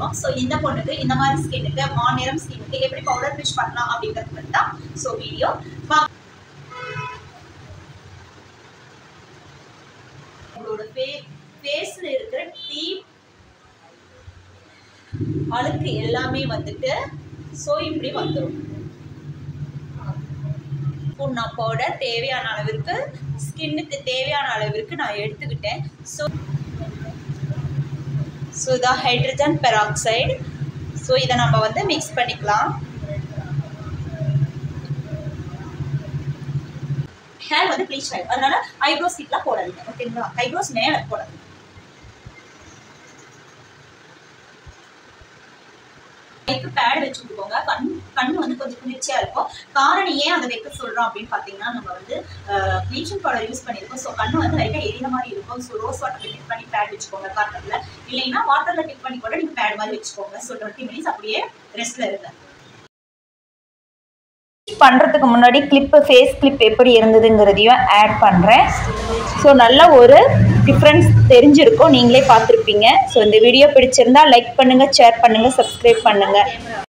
போகிறோம் ஸோ இந்த பொண்ணுக்கு இந்த மாதிரி ஸ்கின்னுக்கு மாநிறம் ஸ்கின்னுக்கு எப்படி பவுடர் ஃபிஷ் பண்ணலாம் அப்படிங்கிறது பற்றி தான் ஸோ வீடியோ உங்களோட ஃபே ஃபேஸில் இருக்கிற டீப் அழுக்கு எல்லாமே வந்துட்டு ஸோ இப்படி வந்துடும் புண்ணா பவுடர் தேவையான அளவிற்கு ஸ்கின்னுக்கு தேவையான அளவிற்கு நான் எடுத்துக்கிட்டேன் ஸோ ஸோ இதான் ஹைட்ரஜன் பெராக்சைடு ஸோ இதை நம்ம வந்து மிக்ஸ் பண்ணிக்கலாம் ஹேர் வந்து ப்ளீச் ஆகிடும் அதனால ஐப்ரோஸ் கிட்டலாம் போடாதீங்க ஓகேங்களா ஐப்ரோஸ் மேலே போடாதீங்க கைக்கு பேட் வச்சு விட்டுக்கோங்க கண் கண் வந்து கொஞ்சம் குளிர்ச்சியா இருக்கும் காரணம் ஏன் அதை வைக்க சொல்றோம் அப்படின்னு பாத்தீங்கன்னா நம்ம வந்து ப்ளீச்சிங் பவுடர் யூஸ் பண்ணியிருக்கோம் ஸோ கண்ணு வந்து லைட்டாக எரியிற மாதிரி இருக்கும் ஸோ ரோஸ் வாட்டர் டிப் பண்ணி பேட் வச்சுக்கோங்க காட்டன்ல இல்லைன்னா வாட்டர்ல டிப் பண்ணி கூட நீங்க பேட் மாதிரி வச்சுக்கோங்க ஸோ டுவெண்ட்டி மினிட்ஸ் அப்படியே ரெஸ்ட்ல இருங்க பண்ணுறதுக்கு முன்னாடி கிளிப்பு ஃபேஸ் கிளிப் எப்படி இருந்ததுங்கிறதையும் ஆட் பண்ணுறேன் ஸோ நல்ல ஒரு டிஃப்ரென்ஸ் தெரிஞ்சிருக்கும் நீங்களே பார்த்துருப்பீங்க ஸோ இந்த வீடியோ பிடிச்சிருந்தா லைக் பண்ணுங்கள் ஷேர் பண்ணுங்கள் சப்ஸ்கிரைப் பண்ணுங்கள்